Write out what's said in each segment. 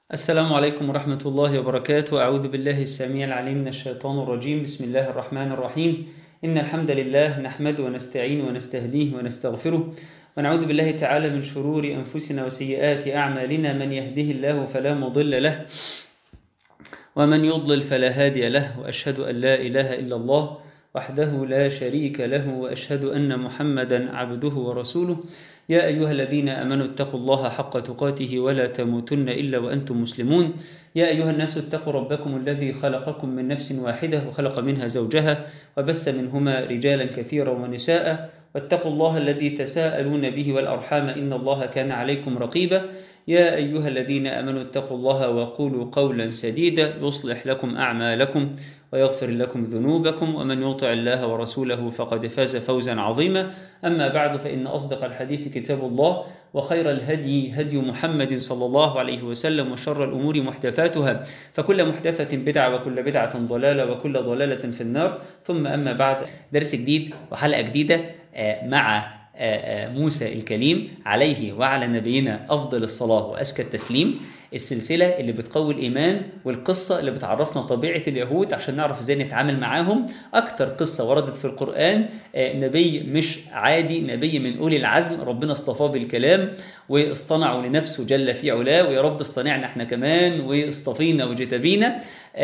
السلام عليكم ورحمة الله وبركاته أعوذ بالله السميع العليم من الشيطان الرجيم بسم الله الرحمن الرحيم إن الحمد لله نحمده ونستعين ونستهديه ونستغفره ونعوذ بالله تعالى من شرور أنفسنا وسيئات أعمالنا من يهده الله فلا مضل له ومن يضلل فلا هادي له وأشهد أن لا إله إلا الله وحده لا شريك له وأشهد أن محمدا عبده ورسوله يا أيها الذين أمنوا اتقوا الله حق تقاته ولا تموتن إلا وأنتم مسلمون يا أيها الناس اتقوا ربكم الذي خلقكم من نفس واحدة وخلق منها زوجها وبث منهما رجالا كثيرا ونساء واتقوا الله الذي تساءلون به والأرحام إن الله كان عليكم رقيبا يا أيها الذين أمنوا اتقوا الله وقولوا قولا سديدا يصلح لكم أعمالكم ويغفر لكم ذنوبكم ومن يطع الله ورسوله فقد فاز فوزا عظيما أما بعد فإن أصدق الحديث كتاب الله وخير الهدي هدي محمد صلى الله عليه وسلم وشر الأمور محدثاتها فكل محدثة بدعة وكل بدعة ضلالة وكل ضلالة في النار ثم أما بعد درس جديد وحلقة جديدة مع موسى الكليم عليه وعلى نبينا أفضل الصلاة وأزكى التسليم السلسلة اللي بتقوي الإيمان والقصة اللي بتعرفنا طبيعة اليهود عشان نعرف ازاي نتعامل معاهم أكتر قصة وردت في القرآن نبي مش عادي نبي من أولي العزم ربنا اصطفاه بالكلام واصطنعوا لنفسه جل في علاه ويا رب اصطنعنا احنا كمان واصطفينا وجتبينا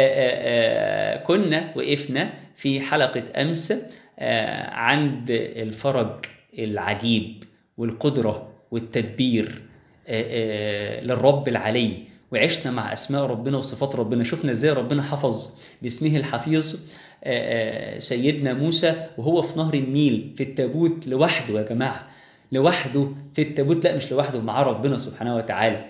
كنا وقفنا في حلقة أمس عند الفرج العجيب والقدرة والتدبير للرب العلي وعشنا مع أسماء ربنا وصفات ربنا شفنا ازاي ربنا حفظ باسمه الحفيظ سيدنا موسى وهو في نهر النيل في التابوت لوحده يا جماعة لوحده في التابوت لا مش لوحده مع ربنا سبحانه وتعالى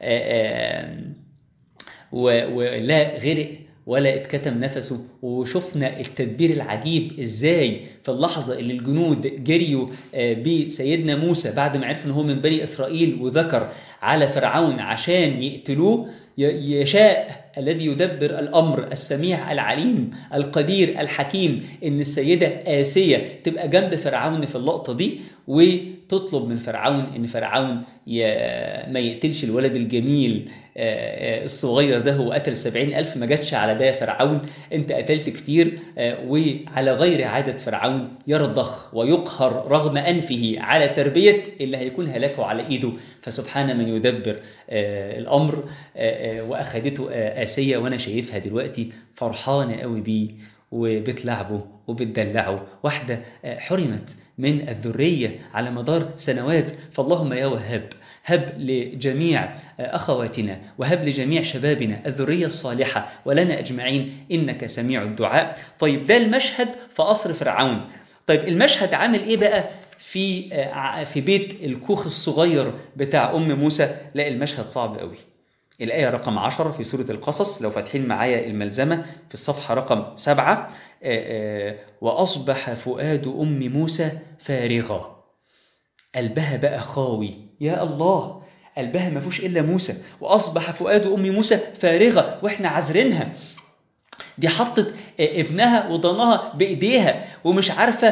ولا غرق ولا اتكتم نفسه وشفنا التدبير العجيب ازاي في اللحظة اللي الجنود جريوا بسيدنا موسى بعد ما عرفوا ان هو من بني اسرائيل وذكر على فرعون عشان يقتلوه يشاء الذي يدبر الأمر السميع العليم القدير الحكيم إن السيدة آسية تبقى جنب فرعون في اللقطة دي وتطلب من فرعون إن فرعون ما يقتلش الولد الجميل الصغير ده هو قتل سبعين ألف ما جاتش على ده يا فرعون أنت قتلت كتير وعلى غير عادة فرعون يرضخ ويقهر رغم أنفه على تربية اللي هيكون هلاكه على إيده فسبحان من يدبر الأمر وأخدته آسية وأنا شايفها دلوقتي فرحانة قوي بيه وبتلعبه وبتدلعه واحدة حرمت من الذرية على مدار سنوات فاللهم يا وهاب هب لجميع أخواتنا وهب لجميع شبابنا الذرية الصالحة ولنا أجمعين إنك سميع الدعاء طيب ده المشهد في قصر فرعون طيب المشهد عامل إيه بقى في في بيت الكوخ الصغير بتاع أم موسى لا المشهد صعب قوي الآية رقم 10 في سورة القصص لو فاتحين معايا الملزمة في الصفحة رقم 7 وأصبح فؤاد أم موسى فارغا قلبها بقى خاوي يا الله قلبها ما فيهوش إلا موسى وأصبح فؤاد أم موسى فارغة وإحنا عذرينها دي حطت ابنها وضنها بإيديها ومش عارفة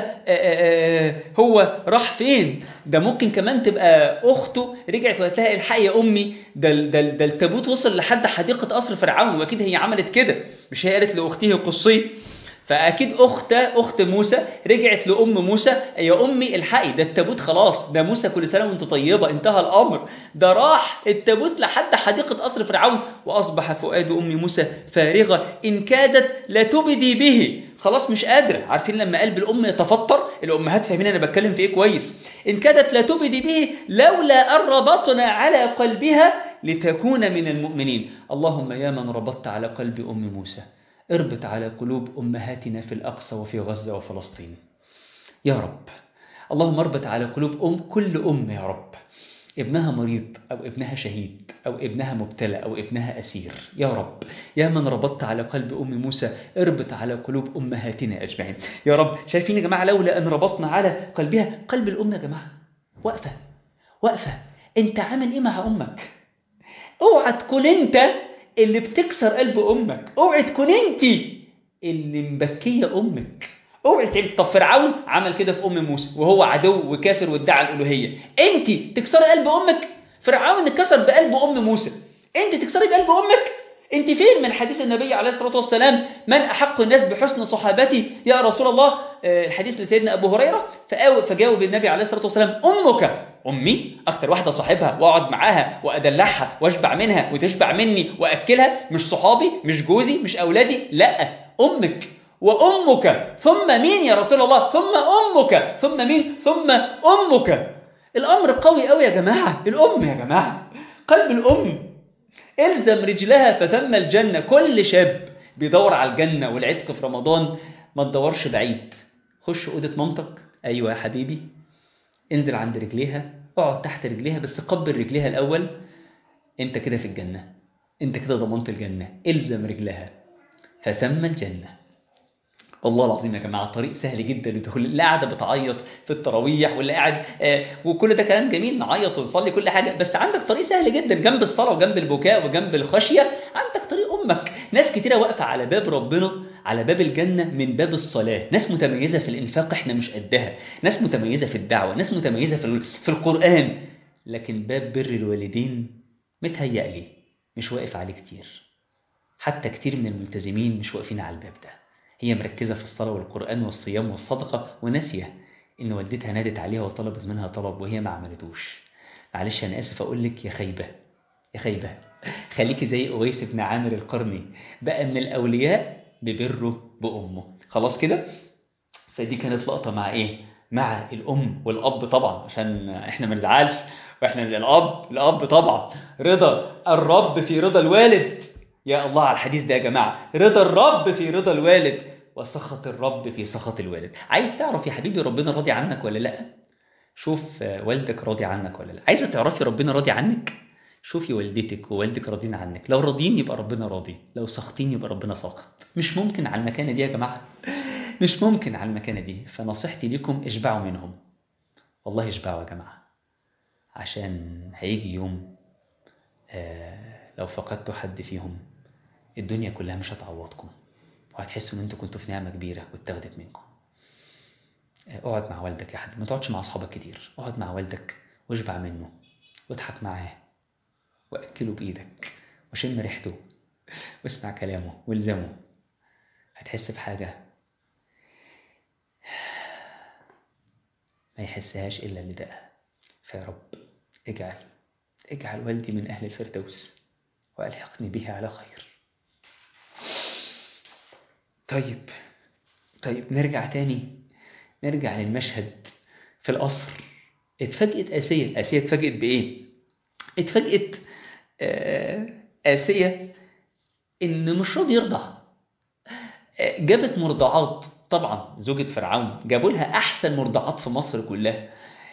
هو راح فين ده ممكن كمان تبقى أخته رجعت وقالت لها الحقي يا أمي ده, ده, ده التابوت وصل لحد حديقة قصر فرعون وأكيد هي عملت كده مش هي قالت لأخته قصي فأكيد أخت أخت موسى رجعت لأم موسى يا أمي الحقي ده التابوت خلاص ده موسى كل سنة وأنت طيبة انتهى الأمر ده راح التابوت لحد حديقة قصر فرعون وأصبح فؤاد أم موسى فارغة إن كادت لتبدي به خلاص مش قادرة عارفين لما قلب الأم يتفطر الأمهات فاهمين أنا بتكلم في إيه كويس إن كادت لتبدي به لولا أن ربطنا على قلبها لتكون من المؤمنين اللهم يا من ربطت على قلب أم موسى اربط على قلوب أمهاتنا في الأقصى وفي غزة وفلسطين يا رب اللهم اربط على قلوب أم كل أم يا رب ابنها مريض أو ابنها شهيد أو ابنها مبتلى أو ابنها أسير يا رب يا من ربطت على قلب أم موسى اربط على قلوب أمهاتنا أجمعين يا رب شايفين يا جماعة لولا أن ربطنا على قلبها قلب الأم يا جماعة واقفة واقفة أنت عامل إيه مع أمك اوعى تكون أنت اللي بتكسر قلب امك اوعي تكون انت اللي مبكيه امك اوعي تعمل طب فرعون عمل كده في ام موسى وهو عدو وكافر وادعى الالوهيه انت تكسري قلب امك فرعون اتكسر بقلب ام موسى انت تكسري بقلب امك انت فين من حديث النبي عليه الصلاه والسلام من احق الناس بحسن صحابتي يا رسول الله الحديث لسيدنا ابو هريره فجاوب النبي عليه الصلاه والسلام امك امي اكتر واحده صاحبها واقعد معاها وادلعها واشبع منها وتشبع مني واكلها مش صحابي مش جوزي مش اولادي لا امك وامك ثم مين يا رسول الله ثم امك ثم مين ثم امك الامر قوي قوي يا جماعه الام يا جماعه قلب الام الزم رجلها فثم الجنه كل شاب بيدور على الجنه والعتق في رمضان ما تدورش بعيد خش اوضه مامتك ايوه يا حبيبي انزل عند رجليها اقعد تحت رجليها بس قبل رجليها الاول انت كده في الجنه انت كده ضمنت الجنه الزم رجلها فثم الجنه والله العظيم يا جماعه طريق سهل جدا لدخول اللي قاعده بتعيط في التراويح واللي قاعد آه وكل ده كلام جميل نعيط ونصلي كل حاجه بس عندك طريق سهل جدا جنب الصلاه وجنب البكاء وجنب الخشيه عندك طريق امك ناس كتيره واقفه على باب ربنا على باب الجنة من باب الصلاة ناس متميزة في الإنفاق إحنا مش قدها ناس متميزة في الدعوة ناس متميزة في, في القرآن لكن باب بر الوالدين متهيأ لي مش واقف عليه كتير حتى كتير من الملتزمين مش واقفين على الباب ده هي مركزة في الصلاة والقرآن والصيام والصدقة وناسية إن والدتها نادت عليها وطلبت منها طلب وهي ما عملتوش معلش أنا آسف أقول لك يا خيبة يا خيبة خليكي زي أويس بن عامر القرني بقى من الأولياء ببره بأمه خلاص كده فدي كانت لقطة مع إيه مع الأم والأب طبعا عشان إحنا ما نزعلش وإحنا الأب الأب طبعا رضا الرب في رضا الوالد يا الله على الحديث ده يا جماعة رضا الرب في رضا الوالد وسخط الرب في سخط الوالد عايز تعرف يا حبيبي ربنا راضي عنك ولا لا شوف والدك راضي عنك ولا لا عايزة تعرفي ربنا راضي عنك شوفي والدتك ووالدك راضيين عنك لو راضيين يبقى ربنا راضي لو ساخطين يبقى ربنا ساخط مش ممكن على المكانة دي يا جماعة مش ممكن على المكانة دي فنصيحتي لكم اشبعوا منهم والله اشبعوا يا جماعة عشان هيجي يوم آه لو فقدتوا حد فيهم الدنيا كلها مش هتعوضكم وهتحسوا ان انتوا كنتوا في نعمة كبيرة واتاخدت منكم اقعد مع والدك يا حد ما تقعدش مع اصحابك كتير اقعد مع والدك واشبع منه واضحك معاه واكله بايدك وشم ريحته واسمع كلامه والزمه هتحس بحاجة ما يحسهاش إلا اللي دقها فيا رب اجعل اجعل والدي من أهل الفردوس وألحقني به على خير طيب طيب نرجع تاني نرجع للمشهد في القصر اتفاجئت آسية آسية اتفاجئت بإيه؟ اتفاجئت آسية إن مش راضي يرضع جابت مرضعات طبعا زوجة فرعون جابوا لها أحسن مرضعات في مصر كلها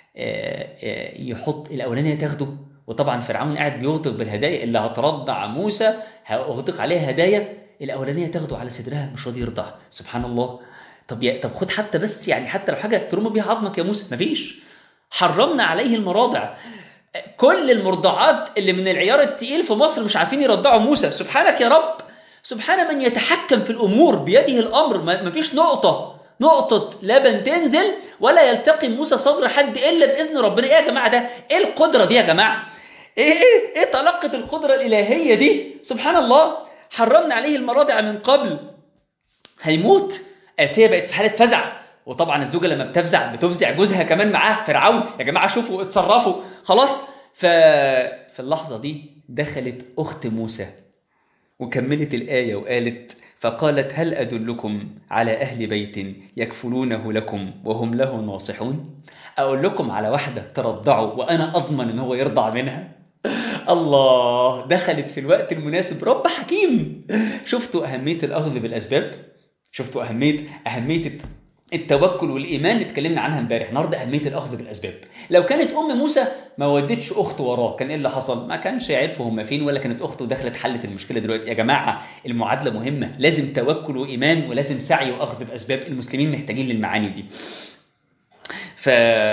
يحط الأولانية تاخده وطبعا فرعون قاعد بيغدق بالهدايا اللي هترضع موسى هأغدق عليها هدايا الأولانية تاخده على صدرها مش راضي يرضع سبحان الله طب يا طب خد حتى بس يعني حتى لو حاجة ترمى بيها عظمك يا موسى مفيش حرمنا عليه المراضع كل المرضعات اللي من العيار التقيل في مصر مش عارفين يرضعوا موسى سبحانك يا رب سبحان من يتحكم في الأمور بيده الأمر ما فيش نقطة نقطة لبن تنزل ولا يلتقي موسى صدر حد إلا بإذن ربنا إيه يا جماعة ده إيه القدرة دي يا جماعة إيه إيه إيه طلاقة القدرة الإلهية دي سبحان الله حرمنا عليه المراضع من قبل هيموت آسيا بقت في حالة فزع وطبعا الزوجة لما بتفزع بتفزع جوزها كمان معاه فرعون يا جماعة شوفوا اتصرفوا خلاص ففي اللحظة دي دخلت أخت موسى وكملت الآية وقالت فقالت هل أدلكم على أهل بيت يكفلونه لكم وهم له ناصحون أقول لكم على واحدة ترضعوا وأنا أضمن أن هو يرضع منها الله دخلت في الوقت المناسب رب حكيم شفتوا أهمية الأخذ بالأسباب شفتوا أهمية أهمية التوكل والإيمان اللي اتكلمنا عنها امبارح النهارده أهمية الأخذ بالأسباب لو كانت أم موسى ما ودتش أخته وراه كان إيه اللي حصل ما كانش يعرفوا هم فين ولا كانت أخته دخلت حلت المشكلة دلوقتي يا جماعة المعادلة مهمة لازم توكل وإيمان ولازم سعي وأخذ بأسباب المسلمين محتاجين للمعاني دي ف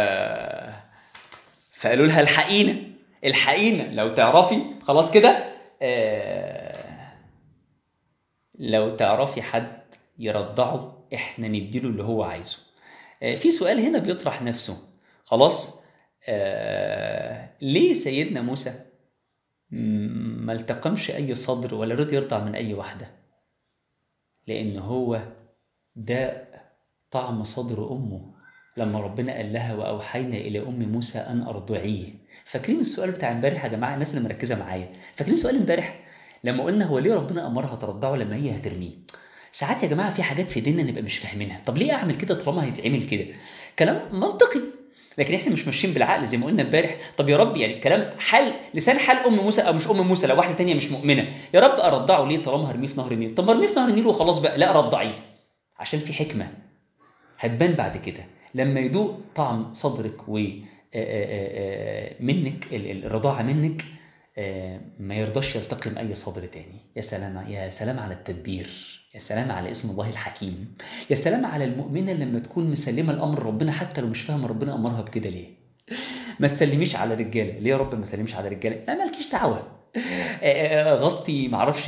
فقالوا لها الحقينا الحقينا لو تعرفي خلاص كده آه... لو تعرفي حد يرضعه احنا نديله اللي هو عايزه آه في سؤال هنا بيطرح نفسه خلاص آه ليه سيدنا موسى م- ما التقمش أي صدر ولا رضي يرضع من أي واحدة لأن هو ده طعم صدر أمه لما ربنا قال لها وأوحينا إلى أم موسى أن أرضعيه فاكرين السؤال بتاع امبارح يا جماعة الناس اللي مركزة معايا فاكرين سؤال امبارح لما قلنا هو ليه ربنا أمرها ترضعه لما هي هترميه ساعات يا جماعة في حاجات في ديننا نبقى مش فاهمينها طب ليه أعمل كده طالما هيتعمل كده كلام منطقي لكن احنا مش ماشيين بالعقل زي ما قلنا امبارح طب يا رب يعني كلام حل لسان حال ام موسى او مش ام موسى لو واحده تانية مش مؤمنه يا رب ارضعه ليه طالما هرميه في نهر النيل طب ما ارميه في نهر النيل وخلاص بقى لا رضعيه عشان في حكمه هتبان بعد كده لما يدوق طعم صدرك و منك الرضاعه منك ما يرضاش يلتقم اي صدر تاني يا سلام يا سلام على التدبير يا سلام على اسم الله الحكيم يا سلام على المؤمنه لما تكون مسلمه الامر ربنا حتى لو مش فاهمه ربنا امرها بكده ليه ما تسلميش على رجاله ليه يا رب ما تسلميش على رجاله ما مالكيش دعوه غطي معرفش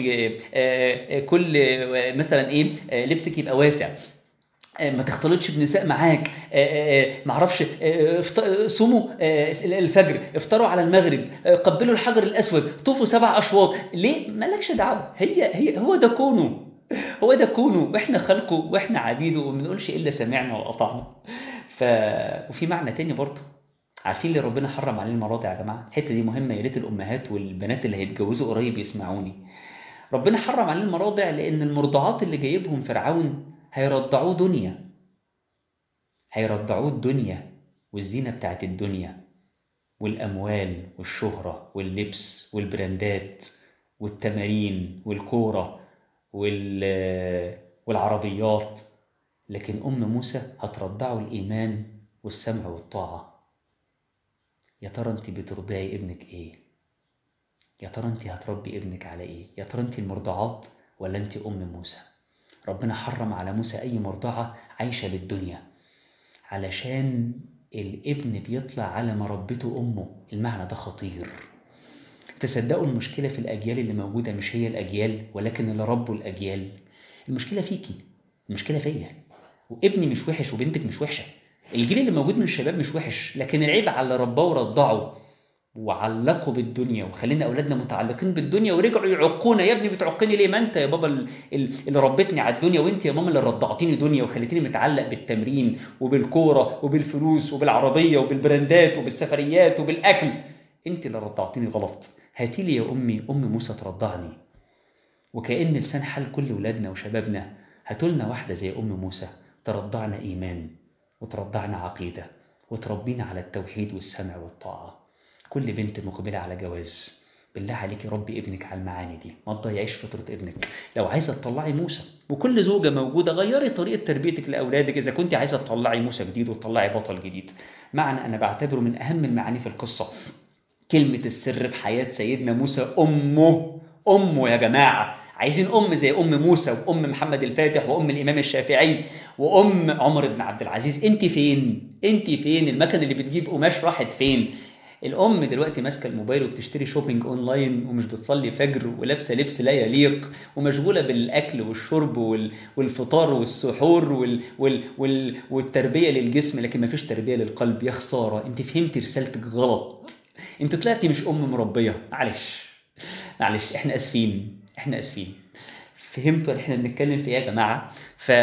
كل مثلا ايه لبسك يبقى واسع ما تختلطش بنساء معاك معرفش صوموا الفجر افطروا على المغرب قبلوا الحجر الاسود طوفوا سبع اشواط ليه مالكش دعوه هي هي هو ده كونه هو ده كونه واحنا خلقه واحنا عبيده وما بنقولش الا سمعنا واطعنا ف وفي معنى تاني برضه عارفين اللي ربنا حرم عليه المراضع يا جماعه الحته دي مهمه يا ريت الامهات والبنات اللي هيتجوزوا قريب يسمعوني ربنا حرم عليه المراضع لان المرضعات اللي جايبهم فرعون هيرضعوه دنيا هيرضعوه الدنيا والزينة بتاعت الدنيا والأموال والشهرة واللبس والبراندات والتمارين والكورة وال... والعربيات لكن أم موسى هترضعه الإيمان والسمع والطاعة يا ترى أنت بترضعي ابنك إيه؟ يا ترى أنت هتربي ابنك على إيه؟ يا ترى أنت المرضعات ولا أنت أم موسى؟ ربنا حرم على موسى أي مرضعة عايشة بالدنيا علشان الابن بيطلع على مربته أمه المعنى ده خطير تصدقوا المشكلة في الأجيال اللي موجودة مش هي الأجيال ولكن اللي ربوا الأجيال المشكلة فيكي المشكلة فيا وابني مش وحش وبنتك مش وحشة الجيل اللي موجود من الشباب مش وحش لكن العيب على اللي رباه ورضعه وعلقوا بالدنيا وخلينا اولادنا متعلقين بالدنيا ورجعوا يعقونا يا ابني بتعقني ليه ما انت يا بابا اللي ربتني على الدنيا وانت يا ماما اللي رضعتيني دنيا وخليتيني متعلق بالتمرين وبالكوره وبالفلوس وبالعربيه وبالبراندات وبالسفريات وبالاكل انت اللي رضعتيني غلط هاتي لي يا امي ام موسى ترضعني وكأن لسان حال كل ولادنا وشبابنا هاتولنا واحده زي ام موسى ترضعنا ايمان وترضعنا عقيده وتربينا على التوحيد والسمع والطاعه كل بنت مقبلة على جواز بالله عليك ربي ابنك على المعاني دي ما تضيعيش فطرة ابنك لو عايزة تطلعي موسى وكل زوجة موجودة غيري طريقة تربيتك لأولادك إذا كنت عايزة تطلعي موسى جديد وتطلعي بطل جديد معنى أنا بعتبره من أهم المعاني في القصة كلمة السر في حياة سيدنا موسى أمه أمه يا جماعة عايزين أم زي أم موسى وأم محمد الفاتح وأم الإمام الشافعي وأم عمر بن عبد العزيز أنت فين؟ أنت فين؟ المكنة اللي بتجيب قماش راحت فين؟ الام دلوقتي ماسكه الموبايل وبتشتري شوبينج اونلاين ومش بتصلي فجر ولابسه لبس لا يليق ومشغوله بالاكل والشرب والفطار والسحور وال وال وال والتربيه للجسم لكن ما فيش تربيه للقلب يا خساره انت فهمتي رسالتك غلط انت طلعتي مش ام مربيه معلش معلش احنا اسفين احنا اسفين فهمتوا احنا بنتكلم في ايه يا جماعه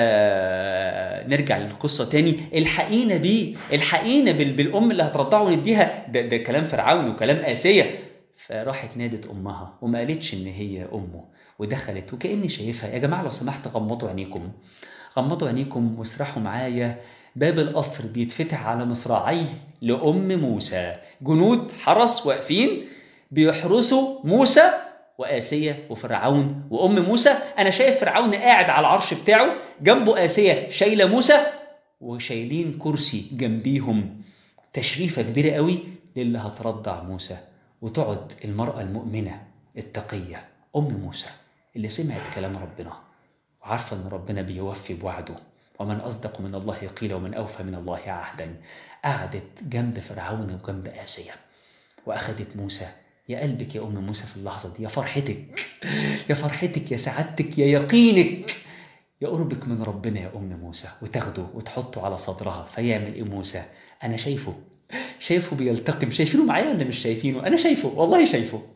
فنرجع للقصه تاني الحقينا بيه الحقينا بالام اللي هترضعه ونديها ده, ده كلام فرعون وكلام اسيه فراحت نادت امها وما قالتش ان هي امه ودخلت وكاني شايفها يا جماعه لو سمحت غمضوا عينيكم غمضوا عينيكم واسرحوا معايا باب القصر بيتفتح على مصراعيه لام موسى جنود حرس واقفين بيحرسوا موسى وآسية وفرعون وأم موسى أنا شايف فرعون قاعد على العرش بتاعه جنبه آسية شايلة موسى وشايلين كرسي جنبيهم تشريفة كبيرة قوي للي هترضع موسى وتقعد المرأة المؤمنة التقية أم موسى اللي سمعت كلام ربنا وعارفة أن ربنا بيوفي بوعده ومن أصدق من الله قيل ومن أوفى من الله عهدا قعدت جنب فرعون وجنب آسية وأخذت موسى يا قلبك يا أم موسى في اللحظة دي يا فرحتك يا فرحتك يا سعادتك يا يقينك يا قربك من ربنا يا أم موسى وتاخده وتحطه على صدرها فيعمل إيه موسى أنا شايفه شايفه بيلتقم شايفينه معايا ولا مش شايفينه أنا شايفه والله شايفه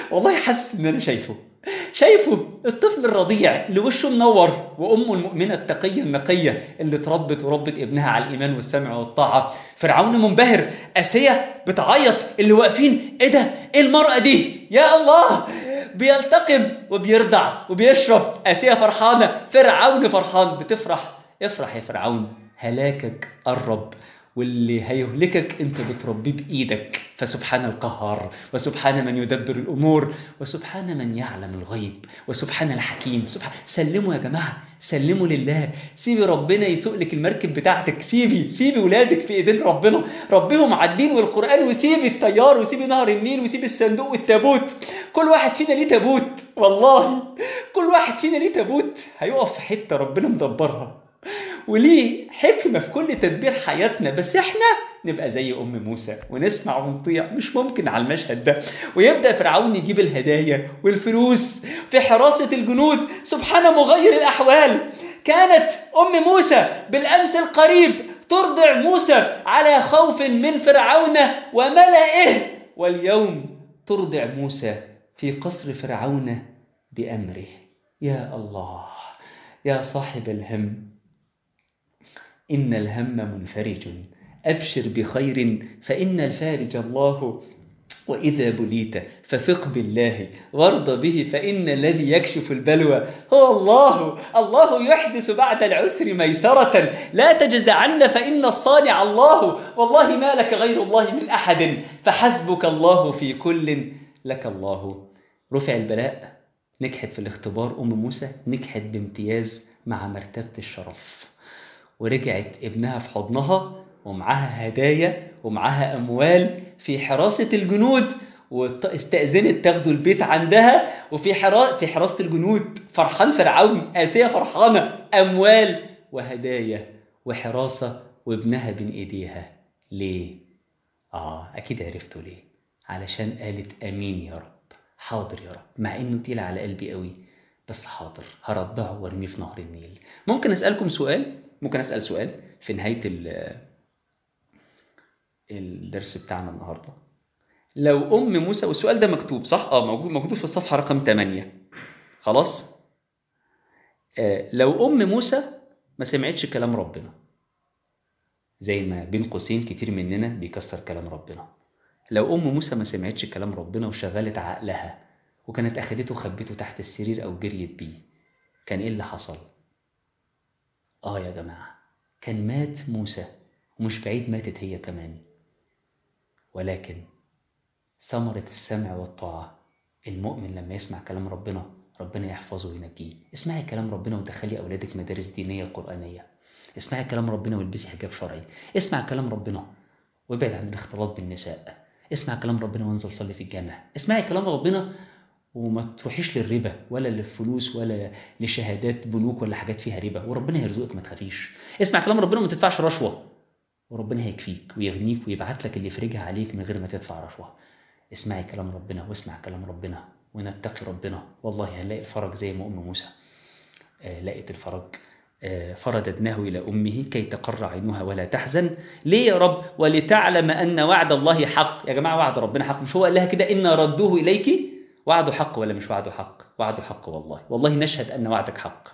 والله حاسس ان انا شايفه شايفه الطفل الرضيع اللي وشه منور وامه المؤمنه التقيه النقيه اللي اتربت وربت ابنها على الايمان والسمع والطاعه فرعون منبهر اسيا بتعيط اللي واقفين ايه ده ايه المراه دي يا الله بيلتقم وبيرضع وبيشرب اسيا فرحانه فرعون فرحان بتفرح افرح يا فرعون هلاكك قرب واللي هيهلكك انت بتربيه بايدك فسبحان القهار وسبحان من يدبر الامور وسبحان من يعلم الغيب وسبحان الحكيم سبحان سلموا يا جماعه سلموا لله سيبي ربنا يسوق لك المركب بتاعتك سيبي سيبي ولادك في ايدين ربنا ربهم على الدين والقران وسيبي الطيار وسيبي نهر النيل وسيبي الصندوق والتابوت كل واحد فينا ليه تابوت والله كل واحد فينا ليه تابوت هيقف في حته ربنا مدبرها وليه حكمة في كل تدبير حياتنا بس احنا نبقى زي أم موسى ونسمع ونطيع مش ممكن على المشهد ده ويبدأ فرعون يجيب الهدايا والفلوس في حراسة الجنود سبحان مغير الأحوال كانت أم موسى بالأمس القريب ترضع موسى على خوف من فرعون وملئه واليوم ترضع موسى في قصر فرعون بأمره يا الله يا صاحب الهم إن الهم منفرج أبشر بخير فإن الفارج الله وإذا بليت فثق بالله وارض به فإن الذي يكشف البلوى هو الله الله يحدث بعد العسر ميسرة لا تجزعن فإن الصانع الله والله ما لك غير الله من أحد فحسبك الله في كل لك الله رفع البلاء نجحت في الاختبار أم موسى نجحت بامتياز مع مرتبة الشرف ورجعت ابنها في حضنها ومعاها هدايا ومعاها أموال في حراسة الجنود واستأذنت تاخدوا البيت عندها وفي حرا... في حراسة الجنود فرحان فرعون آسيا فرحانة أموال وهدايا وحراسة وابنها بين إيديها ليه؟ آه أكيد عرفتوا ليه علشان قالت أمين يا رب حاضر يا رب مع إنه تقيل على قلبي قوي بس حاضر هرضعه وارميه في نهر النيل ممكن أسألكم سؤال ممكن أسأل سؤال في نهاية الدرس بتاعنا النهاردة لو أم موسى والسؤال ده مكتوب صح؟ آه موجود موجود في الصفحة رقم 8 خلاص؟ آه لو أم موسى ما سمعتش كلام ربنا زي ما بين قوسين كتير مننا بيكسر كلام ربنا لو أم موسى ما سمعتش كلام ربنا وشغلت عقلها وكانت أخدته وخبته تحت السرير أو جريت بيه كان إيه اللي حصل؟ آه يا جماعة كان مات موسى ومش بعيد ماتت هي كمان ولكن ثمرة السمع والطاعة المؤمن لما يسمع كلام ربنا ربنا يحفظه وينجيه اسمعي كلام ربنا ودخلي أولادك مدارس دينية قرآنية اسمعي كلام ربنا والبسي حجاب شرعي اسمع كلام ربنا وابعد عن الاختلاط بالنساء اسمع كلام ربنا وانزل صلي في الجامع اسمعي كلام ربنا وما تروحيش للربا ولا للفلوس ولا لشهادات بنوك ولا حاجات فيها ربا وربنا يرزقك ما تخافيش اسمع كلام ربنا وما تدفعش رشوه وربنا هيكفيك ويغنيك ويبعت لك اللي يفرجها عليك من غير ما تدفع رشوه اسمعي كلام ربنا واسمع كلام ربنا ونتقي ربنا والله هنلاقي الفرج زي ما ام موسى آه لقيت الفرج آه فرددناه إلى أمه كي تقر عينها ولا تحزن ليه يا رب ولتعلم أن وعد الله حق يا جماعة وعد ربنا حق مش هو قال لها كده إن ردوه إليك وعده حق ولا مش وعده حق وعده حق والله والله نشهد أن وعدك حق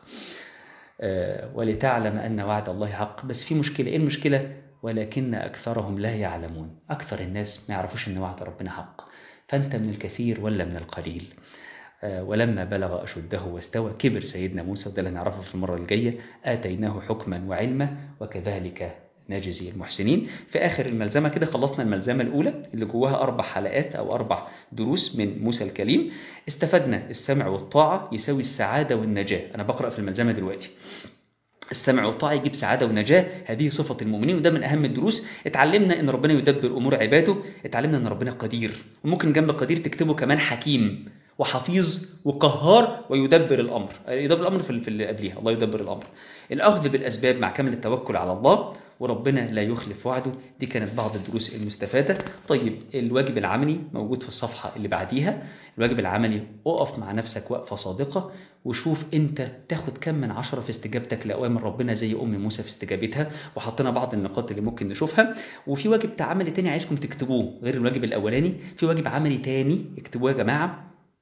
آه ولتعلم أن وعد الله حق بس في مشكلة إيه المشكلة ولكن أكثرهم لا يعلمون أكثر الناس ما يعرفوش أن وعد ربنا حق فأنت من الكثير ولا من القليل آه ولما بلغ أشده واستوى كبر سيدنا موسى وده اللي نعرفه في المرة الجاية آتيناه حكما وعلما وكذلك نجزي المحسنين في آخر الملزمة كده خلصنا الملزمة الأولى اللي جواها أربع حلقات أو أربع دروس من موسى الكليم استفدنا السمع والطاعة يساوي السعادة والنجاة أنا بقرأ في الملزمة دلوقتي السمع والطاعة يجيب سعادة ونجاة هذه صفة المؤمنين وده من أهم الدروس اتعلمنا أن ربنا يدبر أمور عباده اتعلمنا أن ربنا قدير وممكن جنب قدير تكتبه كمان حكيم وحفيظ وقهار ويدبر الأمر يدبر الأمر في اللي قبليها الله يدبر الأمر الأخذ بالأسباب مع كامل التوكل على الله وربنا لا يخلف وعده دي كانت بعض الدروس المستفادة طيب الواجب العملي موجود في الصفحة اللي بعديها الواجب العملي اقف مع نفسك وقفة صادقة وشوف انت تاخد كم من عشرة في استجابتك لأوامر ربنا زي أم موسى في استجابتها وحطينا بعض النقاط اللي ممكن نشوفها وفي واجب عملي تاني عايزكم تكتبوه غير الواجب الأولاني في واجب عملي تاني اكتبوه يا جماعة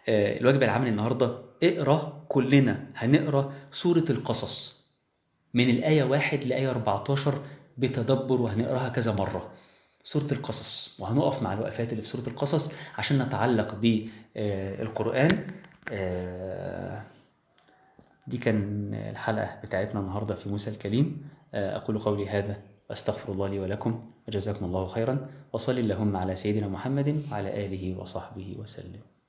آه، الواجب العملي النهاردة اقرأ كلنا هنقرأ سورة القصص من الآية واحد لآية 14 بتدبر وهنقراها كذا مرة سورة القصص وهنقف مع الوقفات اللي في سورة القصص عشان نتعلق بالقرآن آه، دي كان الحلقة بتاعتنا النهاردة في موسى الكليم آه، أقول قولي هذا وأستغفر الله لي ولكم وجزاكم الله خيرا وصل اللهم على سيدنا محمد وعلى آله وصحبه وسلم